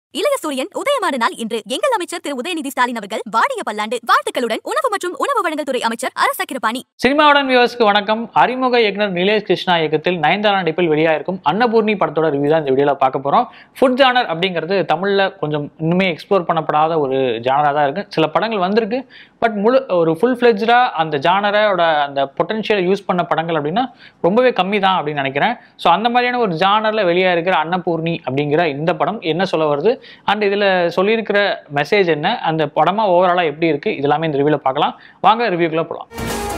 இளைய சூரியன் உதயமான நாள் இன்று எங்கள் அமைச்சர் திரு உதயநிதி ஸ்டாலின் அவர்கள் வாடிய பல்லாண்டு வாழ்த்துக்களுடன் உணவு மற்றும் உணவு வழங்கல் துறை அமைச்சர் அரச கிருபாணி சினிமாவுடன் வியூவர்ஸ்க்கு வணக்கம் அறிமுக இயக்குனர் நிலேஷ் கிருஷ்ணா இயக்கத்தில் நயன்தாரா நடிப்பில் வெளியாயிருக்கும் அன்னபூர்ணி படத்தோட ரிவ்யூ தான் இந்த வீடியோல பார்க்க போறோம் ஃபுட் ஜானர் அப்படிங்கிறது தமிழ்ல கொஞ்சம் இன்னுமே எக்ஸ்ப்ளோர் பண்ணப்படாத ஒரு ஜானரா தான் இருக்கு சில படங்கள் வந்திருக்கு பட் முழு ஒரு ஃபுல் ஃபிளெஜ்டா அந்த ஜானரோட அந்த பொட்டன்ஷியல் யூஸ் பண்ண படங்கள் அப்படின்னா ரொம்பவே கம்மி தான் அப்படின்னு நினைக்கிறேன் ஸோ அந்த மாதிரியான ஒரு ஜானர்ல வெளியா இருக்கிற அன்னபூர்ணி அப்படிங்கிற இந்த படம் என்ன சொல்ல வருது அண்ட் இதுல சொல்லியிருக்கிற மெசேஜ் என்ன அந்த படமா ஓவராலா எப்படி இருக்கு இதெல்லாமே இந்த ரிவ்யூல பார்க்கலாம் வாங்க ரிவ்யூக்குள்ள போகலாம்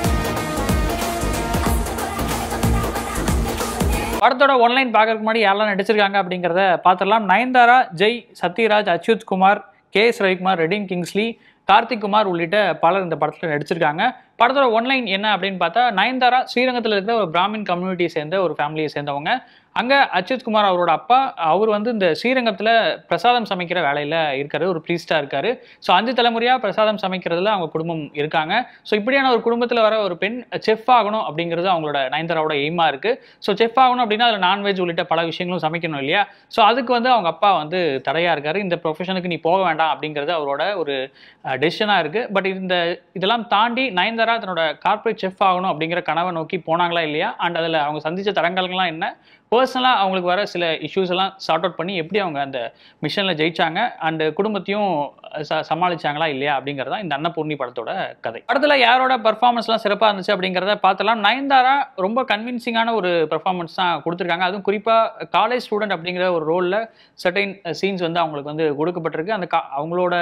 படத்தோட ஒன்லைன் பார்க்கறதுக்கு முன்னாடி யாரெல்லாம் நடிச்சிருக்காங்க அப்படிங்கிறத பார்த்துடலாம் Nayanthara Jai Sathyaraj Achyuth Kumar K S Ravikumar Redin Kingsley Karthik Kumar உள்ளிட்ட பலர் இந்த படத்தில் நடிச்சிருக்காங்க படத்தோட ஒன்லைன் என்ன அப்படின்னு பார்த்தா நயன்தாரா ஸ்ரீரங்கத்தில் இருக்கிற ஒரு பிராமின் கம்யூனிட்டியை சேர்ந்த ஒரு ஃபேமிலியை சேர்ந்தவங்க அங்கே அச்சுத் குமார் அவரோட அப்பா அவர் வந்து இந்த ஸ்ரீரங்கத்தில் பிரசாதம் சமைக்கிற வேலையில் இருக்காரு ஒரு ப்ரீஸ்டாக இருக்காரு ஸோ அஞ்சு தலைமுறையாக பிரசாதம் சமைக்கிறதுல அவங்க குடும்பம் இருக்காங்க ஸோ இப்படியான ஒரு குடும்பத்தில் வர ஒரு பெண் செஃப் ஆகணும் அப்படிங்கிறது அவங்களோட நயன்தாராவோட எய்மாக இருக்குது ஸோ செஃப் ஆகணும் அப்படின்னா அதில் நான்வெஜ் உள்ளிட்ட பல விஷயங்களும் சமைக்கணும் இல்லையா ஸோ அதுக்கு வந்து அவங்க அப்பா வந்து தடையாக இருக்காரு இந்த ப்ரொஃபஷனுக்கு நீ போக வேண்டாம் அப்படிங்கிறது அவரோட ஒரு டெசிஷனாக இருக்குது பட் இந்த இதெல்லாம் தாண்டி நயன்தாரா தன்னோட கார்ப்பரேட் செஃப் ஆகணும் அப்படிங்கிற கனவை நோக்கி போனாங்களா இல்லையா அண்ட் அதில் அவங்க சந்தித்த தடங்கல்கள்லாம் என்ன பர்சனலாக அவங்களுக்கு வர சில இஷ்யூஸ் எல்லாம் சார்ட் அவுட் பண்ணி எப்படி அவங்க அந்த மிஷனில் ஜெயிச்சாங்க அண்டு குடும்பத்தையும் ச சமாளிச்சாங்களா இல்லையா அப்படிங்கிறது தான் இந்த அன்னபூர்ணி படத்தோட கதை படத்தில் யாரோட பர்ஃபார்மன்ஸ்லாம் சிறப்பாக இருந்துச்சு அப்படிங்கிறத பார்த்தலாம் நயன்தாரா ரொம்ப கன்வின்சிங்கான ஒரு பெர்ஃபார்மன்ஸ் தான் கொடுத்துருக்காங்க அதுவும் குறிப்பாக காலேஜ் ஸ்டூடெண்ட் அப்படிங்கிற ஒரு ரோலில் சர்டைன் சீன்ஸ் வந்து அவங்களுக்கு வந்து கொடுக்கப்பட்டிருக்கு அந்த கா அவங்களோட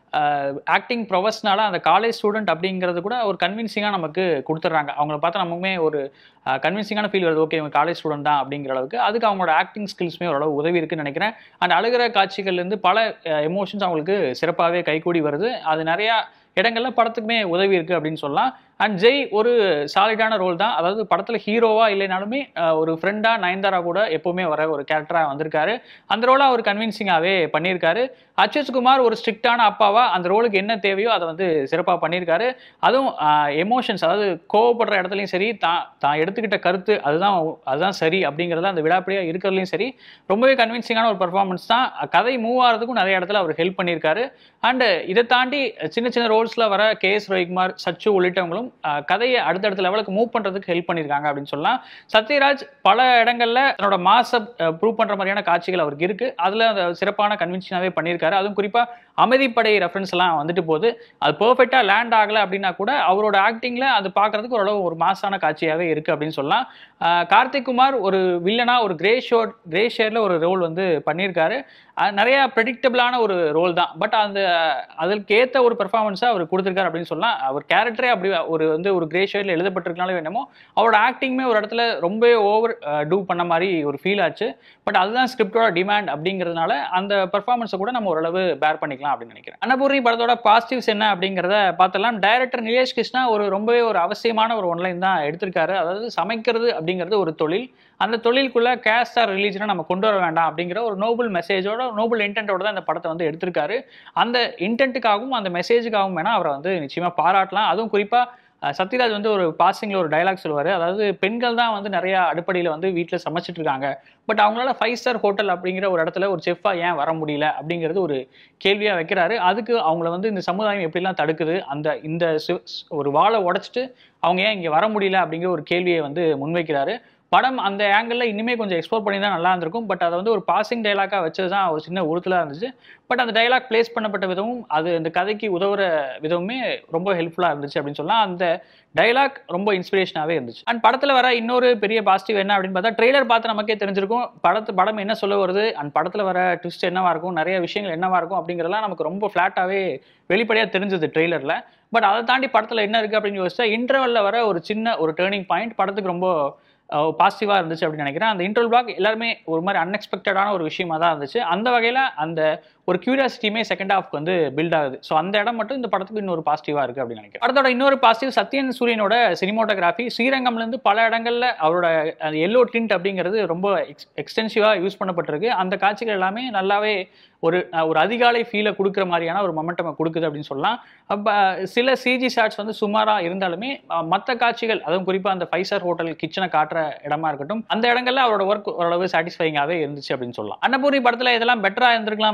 ஆக்டிங் ப்ரொஃபஸ்னால அந்த காலேஜ் ஸ்டூடெண்ட் அப்படிங்கிறது கூட ஒரு கன்வின்சிங்காக நமக்கு கொடுத்துட்றாங்க அவங்கள பார்த்தா நமக்குமே ஒரு கன்வின்சிங்கான ஃபீல் வருது ஓகே இவங்க காலேஜ் ஸ்டூடெண்ட் தான் அப்படிங்கிற அளவுக்கு அதுக்கு அவங்களோட ஆக்டிங் ஸ்கில்ஸுமே ஓரளவு உதவி இருக்குன்னு நினைக்கிறேன் அண்ட் அழுகிற காட்சிகள்லேருந்து பல எமோஷன்ஸ் அவங்களுக்கு சிறப்பாகவே கைகூடி வருது அது நிறையா இடங்கள்ல படத்துக்குமே உதவி இருக்கு அப்படின்னு சொல்லலாம் அண்ட் ஜெய் ஒரு சாலிடான ரோல் தான் அதாவது படத்தில் ஹீரோவா இல்லைனாலுமே ஒரு ஃப்ரெண்டா நயன்தாரா கூட எப்பவுமே வர ஒரு கேரக்டராக வந்திருக்காரு அந்த ரோலை அவர் கன்வின்சிங்காகவே பண்ணியிருக்காரு அச்சுத் குமார் ஒரு ஸ்ட்ரிக்டான அப்பாவா அந்த ரோலுக்கு என்ன தேவையோ அதை வந்து சிறப்பாக பண்ணியிருக்காரு அதுவும் எமோஷன்ஸ் அதாவது கோவப்படுற இடத்துலையும் சரி தான் தான் எடுத்துக்கிட்ட கருத்து அதுதான் அதுதான் சரி அப்படிங்கிறத அந்த விடாப்படியாக இருக்கிறதுலையும் சரி ரொம்பவே கன்வின்சிங்கான ஒரு பர்ஃபார்மன்ஸ் தான் கதை மூவ் ஆகிறதுக்கும் நிறைய இடத்துல அவர் ஹெல்ப் பண்ணியிருக்காரு அண்டு இதை தாண்டி சின்ன சின்ன ரோல்ஸில் வர கே எஸ் ரவிக்குமார் சச்சு உள்ளிட்டவங்களும் கதையை அடுத்தடுத்த லெவலுக்கு மூவ் பண்ணுறதுக்கு ஹெல்ப் பண்ணியிருக்காங்க அப்படின்னு சொல்லலாம் சத்யராஜ் பல இடங்களில் தன்னோட மாச ப்ரூவ் பண்ணுற மாதிரியான காட்சிகள் அவருக்கு இருக்குது அதில் அந்த சிறப்பான கன்வின்ஷனாகவே பண்ணியிருக்காரு அதுவும் குறிப்பாக அமைதிப்படை ரெஃபரன்ஸ் எல்லாம் வந்துட்டு போகுது அது பர்ஃபெக்டாக லேண்ட் ஆகலை அப்படின்னா கூட அவரோட ஆக்டிங்கில் அது பார்க்குறதுக்கு ஓரளவு ஒரு மாசான காட்சியாகவே இருக்குது அப்படின்னு சொல்லலாம் கார்த்திக் குமார் ஒரு வில்லனா ஒரு கிரே ஷோட் கிரே ஷேரில் ஒரு ரோல் வந்து பண்ணியிருக்காரு நிறைய ப்ரெடிக்டபிளான ஒரு ரோல் தான் பட் அந்த அதற்கு ஏற்ற ஒரு பெர்ஃபார்மன்ஸாக அவர் கொடுத்துருக்காரு அப்படின்னு சொல்லலாம் அவர் கேரக்டரே அப்படி ஒரு வந்து ஒரு கிரே ஷேடில் எழுதப்பட்டிருக்கனாலும் என்னமோ அவரோட ஆக்டிங்குமே ஒரு இடத்துல ரொம்ப ஓவர் டூ பண்ண மாதிரி ஒரு ஃபீல் ஆச்சு பட் அதுதான் ஸ்கிரிப்டோட டிமாண்ட் அப்படிங்கிறதுனால அந்த பெர்ஃபார்மன்ஸை கூட நம்ம ஓரளவு பேர் பண்ணிக்கலாம் அப்படின்னு நினைக்கிறேன் அன்னபூர்ணி படத்தோட பாசிட்டிவ்ஸ் என்ன அப்படிங்கிறத பார்த்தலாம் டைரக்டர் நிலேஷ் கிருஷ்ணா ஒரு ரொம்பவே ஒரு அவசியமான ஒரு ஒன்லைன் தான் எடுத்திருக்காரு அதாவது சமைக்கிறது அப்படிங்கிறது ஒரு தொழில் அந்த தொழிலுக்குள்ள கேஸ்ட் ஆர் ரிலீஜனை நம்ம கொண்டு வர வேண்டாம் அப்படிங்கிற ஒரு நோபல் மெசேஜோட நோபல் இன்டென்ட்டோட தான் இந்த படத்தை வந்து எடுத்திருக்காரு அந்த இன்டென்ட்டுக்காகவும் அந்த மெசேஜுக்காகவும் வேணால் அவரை வந்து நிச்சயமாக பாராட்டலாம் அதுவும் குறிப்பாக சத்யராஜ் வந்து ஒரு பாசிங்கில் ஒரு டைலாக் சொல்லுவார் அதாவது பெண்கள் தான் வந்து நிறையா அடுப்படியில் வந்து வீட்டில் சமைச்சிட்டு இருக்காங்க பட் அவங்களால ஃபைவ் ஸ்டார் ஹோட்டல் அப்படிங்கிற ஒரு இடத்துல ஒரு செஃப்பாக ஏன் வர முடியல அப்படிங்கிறது ஒரு கேள்வியாக வைக்கிறாரு அதுக்கு அவங்கள வந்து இந்த சமுதாயம் எப்படிலாம் தடுக்குது அந்த இந்த ஒரு வாழை உடச்சிட்டு அவங்க ஏன் இங்கே வர முடியல அப்படிங்கிற ஒரு கேள்வியை வந்து முன்வைக்கிறாரு படம் அந்த ஆங்கிளில் இனிமே கொஞ்சம் எக்ஸ்ப்ளோர் பண்ணி தான் நல்லா இருந்திருக்கும் பட் அதை வந்து ஒரு பாசிங் டைலாக்காக வச்சது தான் ஒரு சின்ன உறுத்தலாக இருந்துச்சு பட் அந்த டைலாக் பிளேஸ் பண்ணப்பட்ட விதமும் அது அந்த கதைக்கு உதவுற விதமுமே ரொம்ப ஹெல்ப்ஃபுல்லாக இருந்துச்சு அப்படின்னு சொல்லலாம் அந்த டைலாக் ரொம்ப இன்ஸ்பிரேஷனாகவே இருந்துச்சு அண்ட் படத்தில் வர இன்னொரு பெரிய பாசிட்டிவ் என்ன அப்படின்னு பார்த்தா ட்ரெய்லர் பார்த்து நமக்கே தெரிஞ்சிருக்கும் படத்து படம் என்ன சொல்ல வருது அண்ட் படத்தில் வர ட்விஸ்ட் என்னவா இருக்கும் நிறைய விஷயங்கள் என்னவா இருக்கும் அப்படிங்கிறதெல்லாம் நமக்கு ரொம்ப ஃப்ளாட்டாகவே வெளிப்படையாக தெரிஞ்சது ட்ரெய்லரில் பட் அதை தாண்டி படத்தில் என்ன இருக்குது அப்படின்னு யோசிச்சா இன்டர்வலில் வர ஒரு சின்ன ஒரு டேர்னிங் பாயிண்ட் படத்துக்கு ரொம்ப பாசிட்டிவாக இருந்துச்சு அப்படின்னு நினைக்கிறேன் அந்த இன்டர்வல் பிளாக் எல்லாருமே ஒரு மாதிரி அன்எக்ஸ்பெக்டடான ஒரு விஷயமா தான் இருந்துச்சு அந்த வகையில் அந்த ஒரு கியூரியாசிட்டியுமே செகண்ட் ஹாஃப்க்கு வந்து பில்ட் ஆகுது ஸோ அந்த இடம் மட்டும் இந்த படத்துக்கு இன்னொரு பாசிட்டிவாக இருக்குது அப்படின்னு நினைக்கிறேன் படத்தோட இன்னொரு பாசிட்டிவ் சத்யன் சூரியனோட சினிமோட்டோகிராஃபி ஸ்ரீரங்கம்லேருந்து பல இடங்களில் அவரோட எல்லோ டிண்ட் அப்படிங்கிறது ரொம்ப எக்ஸ் எக்ஸ்டென்சிவாக யூஸ் பண்ணப்பட்டிருக்கு அந்த காட்சிகள் எல்லாமே நல்லாவே ஒரு ஒரு அதிகாலை ஃபீலை கொடுக்குற மாதிரியான ஒரு மொமெண்டம் கொடுக்குது அப்படின்னு சொல்லலாம் அப்போ சில சிஜி ஷாட்ஸ் வந்து சுமாராக இருந்தாலுமே மற்ற காட்சிகள் அதுவும் குறிப்பாக அந்த ஃபைவ் ஸ்டார் ஹோட்டல் கிச்சனை காட்டுற இடமா இருக்கட்டும் அந்த இடங்கள்ல அவரோட ஒர்க் ஓரளவு சாட்டிஸ்ஃபைங்காகவே இருந்துச்சு அப்படின்னு சொல்லலாம் அன்னபூரி படத்தில் இதெல்லாம் பெட்டராக இருந்திருக்கலாம் அப்படிங்கிறதையும்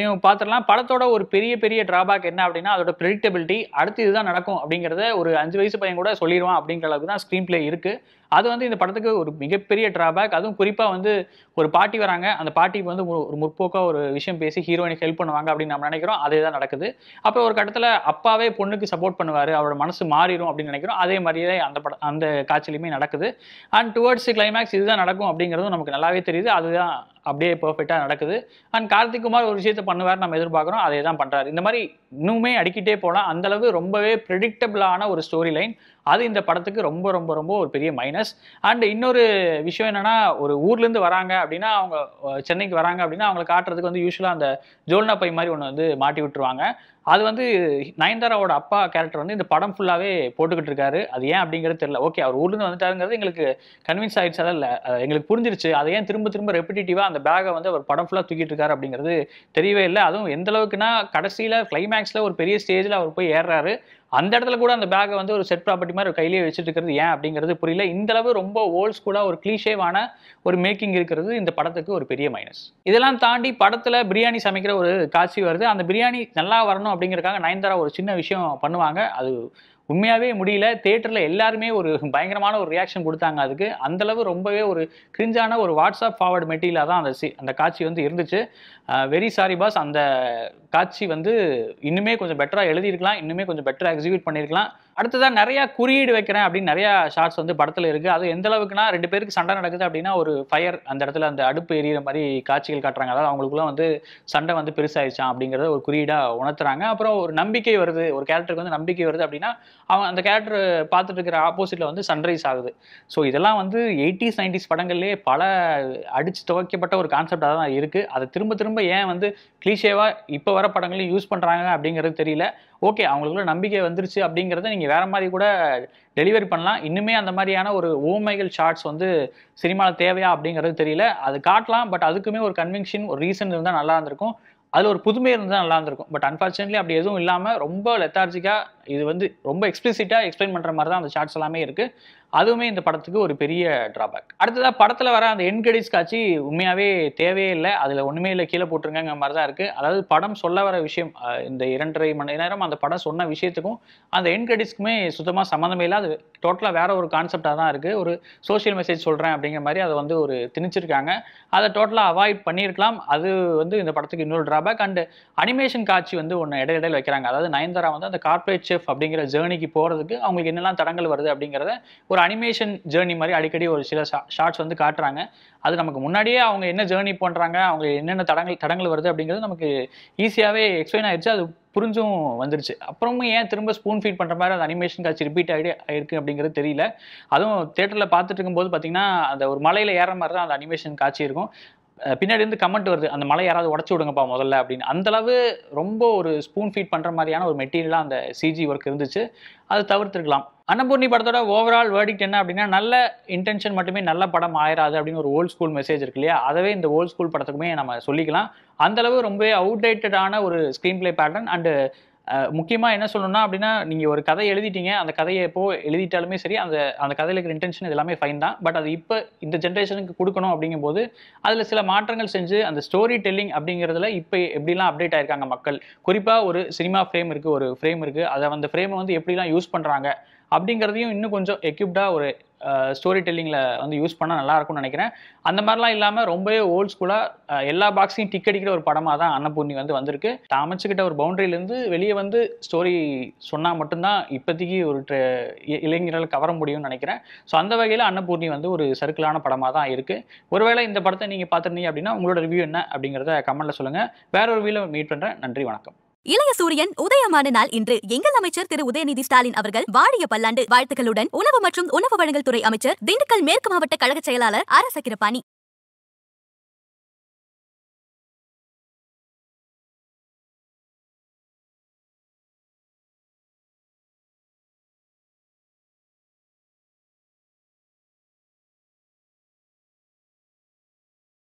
அதையும் பார்த்துடலாம் படத்தோட ஒரு பெரிய பெரிய டிராபேக் என்ன அப்படின்னா அதோட ப்ரெடிக்டபிலிட்டி அடுத்து இதுதான் நடக்கும் அப்படிங்கிறத ஒரு அஞ்சு வயசு பையன் கூட சொல்லிடுவான் அப்படிங்கிற அளவுக்கு தான் ஸ்க்ரீன் பிளே இருக்கு அது வந்து இந்த படத்துக்கு ஒரு மிகப்பெரிய டிராபேக் அதுவும் குறிப்பாக வந்து ஒரு பாட்டி வராங்க அந்த பாட்டிக்கு வந்து ஒரு ஒரு முற்போக்கா ஒரு விஷயம் பேசி ஹீரோயினுக்கு ஹெல்ப் பண்ணுவாங்க அப்படின்னு நம்ம நினைக்கிறோம் அதே தான் நடக்குது அப்புறம் ஒரு கட்டத்தில் அப்பாவே பொண்ணுக்கு சப்போர்ட் பண்ணுவார் அவரோட மனசு மாறிடும் அப்படின்னு நினைக்கிறோம் அதே மாதிரியே அந்த படம் அந்த காட்சியிலுமே நடக்குது அண்ட் டுவர்ட்ஸ் கிளைமேக்ஸ் இதுதான் நடக்கும் அப்படிங்கிறதும் நமக்கு நல்லாவே தெரியுது அதுதான் அப்படியே பெர்ஃபெக்டாக நடக்குது அண்ட் கார்த்திக் குமார் ஒரு விஷயத்த பண்ணுவார் நம்ம எதிர்பார்க்குறோம் அதே தான் பண்ணுறாரு இந்த மாதிரி இன்னுமே அடிக்கிட்டே போகலாம் அந்த அளவு ரொம்பவே ப்ரெடிக்டபிளான ஒரு ஸ்டோரி லைன் அது இந்த படத்துக்கு ரொம்ப ரொம்ப ரொம்ப ஒரு பெரிய மைனஸ் அண்ட் இன்னொரு விஷயம் என்னன்னா ஒரு ஊர்லேருந்து வராங்க அப்படின்னா அவங்க அஹ், சென்னைக்கு வராங்க அப்படின்னா அவங்களை காட்டுறதுக்கு வந்து யூஸ்வலாக அந்த ஜோல்னா பை மாதிரி ஒன்று வந்து மாட்டி விட்டுருவாங்க அது வந்து நயன்தாராவோட அப்பா கேரக்டர் வந்து இந்த படம் ஃபுல்லாகவே போட்டுக்கிட்டு இருக்காரு அது ஏன் அப்படிங்கிறது தெரியல ஓகே அவர் ஊர்லேருந்து வந்துட்டாருங்கிறது எங்களுக்கு கன்வின்ஸ் ஆயிடுச்சு அதெல்லாம் இல்லை எங்களுக்கு புரிஞ்சிருச்சு அதை ஏன் திரும்ப திரும்ப ரெப்பிட்டேட்டிவாக அந்த பேகை வந்து அவர் படம் ஃபுல்லாக தூக்கிட்டு இருக்காரு அப்படிங்கிறது தெரியவே இல்லை அதுவும் எந்த அளவுக்குன்னா கடைசியில் கிளைமேக்ஸில் ஒரு பெரிய ஸ்டேஜில் அவர் போய் ஏறுறாரு அந்த இடத்துல கூட அந்த பேக்கை வந்து ஒரு செட் ப்ராப்பர்ட்டி மாதிரி ஒரு கையிலேயே வச்சுட்டு இருக்கிறது ஏன் அப்படிங்கிறது புரியல இந்த அளவு ரொம்ப ஓல்ட் ஸ்கூலாக ஒரு கிளீஷேவான ஒரு மேக்கிங் இருக்கிறது இந்த படத்துக்கு ஒரு பெரிய மைனஸ் இதெல்லாம் தாண்டி படத்துல பிரியாணி சமைக்கிற ஒரு காட்சி வருது அந்த பிரியாணி நல்லா வரணும் அப்படிங்கறதுக்காக நயன்தாரா ஒரு சின்ன விஷயம் பண்ணுவாங்க அது உண்மையாவே முடியல தேட்டர்ல எல்லாருமே ஒரு பயங்கரமான ஒரு ரியாக்ஷன் கொடுத்தாங்க அதுக்கு அந்த அளவு ரொம்பவே ஒரு கிரிஞ்சான ஒரு வாட்ஸ்அப் ஃபார்வர்டு மெட்டீரியலாக தான் அந்த சி அந்த காட்சி வந்து இருந்துச்சு வெரி சாரி பாஸ் அந்த காட்சி வந்து இன்னுமே கொஞ்சம் பெட்டராக எழுதியிருக்கலாம் இன்னுமே கொஞ்சம் பெட்டராக எக்ஸிக்யூட் பண்ணியிருக்கலாம் அடுத்ததா நிறைய குறியீடு வைக்கிறேன் அப்படின்னு நிறைய ஷார்ட்ஸ் வந்து படத்துல இருக்கு அது எந்த அளவுக்குன்னா ரெண்டு பேருக்கு சண்டை நடக்குது அப்படின்னா ஒரு ஃபயர் அந்த இடத்துல அந்த அடுப்பு எரியிற மாதிரி காட்சிகள் காட்டுறாங்க அதாவது அவங்களுக்குள்ள வந்து சண்டை வந்து பெருசாயிருச்சான் அப்படிங்கறத ஒரு குறியீடா உணர்த்துறாங்க அப்புறம் ஒரு நம்பிக்கை வருது ஒரு கேரக்டருக்கு வந்து நம்பிக்கை வருது அப்படின்னா அவன் அந்த கேரக்டர் பார்த்துட்டு இருக்கிற ஆப்போசிட்ல வந்து சன்ரைஸ் ஆகுது ஸோ இதெல்லாம் வந்து எயிட்டிஸ் நைன்டிஸ் படங்கள்லேயே பல அடிச்சு துவைக்கப்பட்ட ஒரு கான்செப்டாக தான் இருக்கு அதை திரும்ப திரும்ப ஏன் வந்து கிளீஷேவா இப்போ வர படங்களையும் யூஸ் பண்றாங்க அப்படிங்கிறது தெரியல ஓகே அவங்களுக்குள்ள நம்பிக்கை வந்துருச்சு அப்படிங்கிறத நீங்கள் வேற மாதிரி கூட டெலிவரி பண்ணலாம் இன்னுமே அந்த மாதிரியான ஒரு ஓமைகள் ஷார்ட்ஸ் வந்து சினிமாவில் தேவையா அப்படிங்கிறது தெரியல அது காட்டலாம் பட் அதுக்குமே ஒரு கன்விக்ஷன் ஒரு ரீசன் இருந்தால் நல்லா இருந்திருக்கும் அதில் ஒரு புதுமை இருந்தால் நல்லா இருந்திருக்கும் பட் அன்ஃபார்ச்சுனேட்லி அப்படி எதுவும் இல்லாமல் ரொம்ப லெத்தார்ஜிக்காக இது வந்து ரொம்ப எக்ஸ்பிளிசிட்டாக எக்ஸ்பிளைன் பண்ணுற மாதிரி தான் அந்த ஷார்ட்ஸ் எல்லாமே இருக்குது அதுவுமே இந்த படத்துக்கு ஒரு பெரிய டிராபேக் அடுத்ததா படத்துல வர அந்த என் கிரெடிட்ஸ் காட்சி உண்மையாவே தேவையே இல்லை அதுல ஒண்ணுமே இல்லை கீழே போட்டுருங்கிற மாதிரி தான் இருக்கு அதாவது படம் சொல்ல வர விஷயம் அஹ் இந்த இரண்டரை மணி நேரம் அந்த படம் சொன்ன விஷயத்துக்கும் அந்த என் கிரெடிட்ஸ்க்குமே சுத்தமா சம்மந்தமே இல்லை அது டோட்டலா வேற ஒரு கான்செப்டாக தான் இருக்கு ஒரு சோஷியல் மெசேஜ் சொல்றேன் அப்படிங்கிற மாதிரி அதை வந்து ஒரு திணிச்சிருக்காங்க அதை டோட்டலாக அவாய்ட் பண்ணியிருக்கலாம் அது வந்து இந்த படத்துக்கு இன்னொரு டிராபேக் அண்ட் அனிமேஷன் காட்சி வந்து ஒன்று இடையிடையில் வைக்கிறாங்க அதாவது நயன்தாரா வந்து அந்த கார்ப்பரேட் செஃப் அப்படிங்கிற ஜேர்னிக்கு போகிறதுக்கு அவங்களுக்கு என்னெல்லாம் தடங்கள் வருது அப்படிங்கிறத ஒரு அனிமேஷன் ஜேர்னி மாதிரி அடிக்கடி ஒரு சில ஷார்ட்ஸ் வந்து காட்டுறாங்க அது நமக்கு முன்னாடியே அவங்க என்ன ஜேர்னி பண்ணுறாங்க அவங்க என்னென்ன தடங்கள் தடங்கள் வருது அப்படிங்கிறது நமக்கு ஈஸியாகவே எக்ஸ்பிளைன் ஆயிடுச்சு அது புரிஞ்சும் வந்துருச்சு அப்புறமும் ஏன் திரும்ப ஸ்பூன் ஃபீட் பண்ணுற மாதிரி அந்த அனிமேஷன் காட்சி ரிப்பீட் ஆகிடு ஆயிருக்கு அப்படிங்கிறது தெரியல அதுவும் தேட்டரில் பார்த்துட்டு இருக்கும்போது பார்த்தீங்கன்னா அந்த ஒரு மலையில் ஏற மாதிரி தான் அந்த அனிமேஷன் காட்சி இருக்கும் அஹ் பின்னாடி இருந்து கமெண்ட் வருது அந்த மலை யாராவது உடச்சி விடுங்கப்பா முதல்ல அப்படின்னு அந்த அளவு ரொம்ப ஒரு ஸ்பூன் ஃபீட் பண்ற மாதிரியான ஒரு மெட்டீரியலாக அந்த சிஜி ஒர்க் இருந்துச்சு அது தவிர்த்திருக்கலாம் அன்னபூர்ணி படத்தோட ஓவரால் வேர்டிக்ட் என்ன அப்படின்னா நல்ல இன்டென்ஷன் மட்டுமே நல்ல படம் ஆயிராது அப்படின்னு ஒரு ஓல்ட் ஸ்கூல் மெசேஜ் இருக்கு இல்லையா அதவே இந்த ஓல்ட் ஸ்கூல் படத்துக்குமே நம்ம சொல்லிக்கலாம் அந்த அளவு ரொம்ப அவுடேட்டடான ஒரு ஸ்க்ரீன் பிளே பேட்டர்ன் அண்டு முக்கியமாக என்ன சொல்லணும்னா அப்படின்னா நீங்கள் ஒரு கதை எழுதிட்டீங்க அந்த கதையை எப்போ எழுதிட்டாலுமே சரி அந்த அந்த கதையில் இருக்கிற இன்டென்ஷன் இது எல்லாமே ஃபைன் தான் பட் அது இப்போ இந்த ஜென்ரேஷனுக்கு கொடுக்கணும் அப்படிங்கும்போது அதில் சில மாற்றங்கள் செஞ்சு அந்த ஸ்டோரி டெல்லிங் அப்படிங்கிறதுல இப்போ எப்படிலாம் அப்டேட் ஆயிருக்காங்க மக்கள் குறிப்பாக ஒரு சினிமா ஃப்ரேம் இருக்குது ஒரு ஃப்ரேம் இருக்குது அதை அந்த ஃப்ரேமை வந்து எப்படிலாம் யூஸ் பண்ணுறாங்க அப்படிங்கிறதையும் இன்னும் கொஞ்சம் எக்யூப்டாக ஒரு ஸ்டோரி டெல்லிங்கில் வந்து யூஸ் பண்ணால் நல்லா இருக்கும்னு நினைக்கிறேன் அந்த மாதிரிலாம் இல்லாமல் ரொம்பவே ஓல்ட் ஸ்கூலாக எல்லா பாக்ஸையும் டிக் அடிக்கிற ஒரு படமாக தான் அன்னபூர்ணி வந்து வந்திருக்கு தான் அமைச்சுக்கிட்ட ஒரு பவுண்டரியிலேருந்து வெளியே வந்து ஸ்டோரி சொன்னால் மட்டும்தான் இப்போதைக்கு ஒரு ட்ர- இ- இளைஞர்கள் கவர முடியும்னு நினைக்கிறேன் ஸோ அந்த வகையில் அன்னபூர்ணி வந்து ஒரு சர்க்கிளான படமாக தான் இருக்குது ஒருவேளை இந்த படத்தை நீங்கள் பார்த்துருந்தீங்க அப்படின்னா உங்களோட ரிவ்யூ என்ன அப்படிங்கிறத கமெண்ட்டில் சொல்லுங்கள் வேற ஒரு வீடியோ மீட் பண்ணுறேன் நன்றி வணக்கம் இளைய சூரியன் உதயமான நாள் இன்று எங்கள் அமைச்சர் திரு உதயநிதி ஸ்டாலின் அவர்கள் வாடிய பல்லாண்டு வாழ்த்துக்களுடன் உணவு மற்றும் உணவு வழங்கல் துறை அமைச்சர் திண்டுக்கல் மேற்கு மாவட்ட கழக செயலாளர் அரச கிருபாணி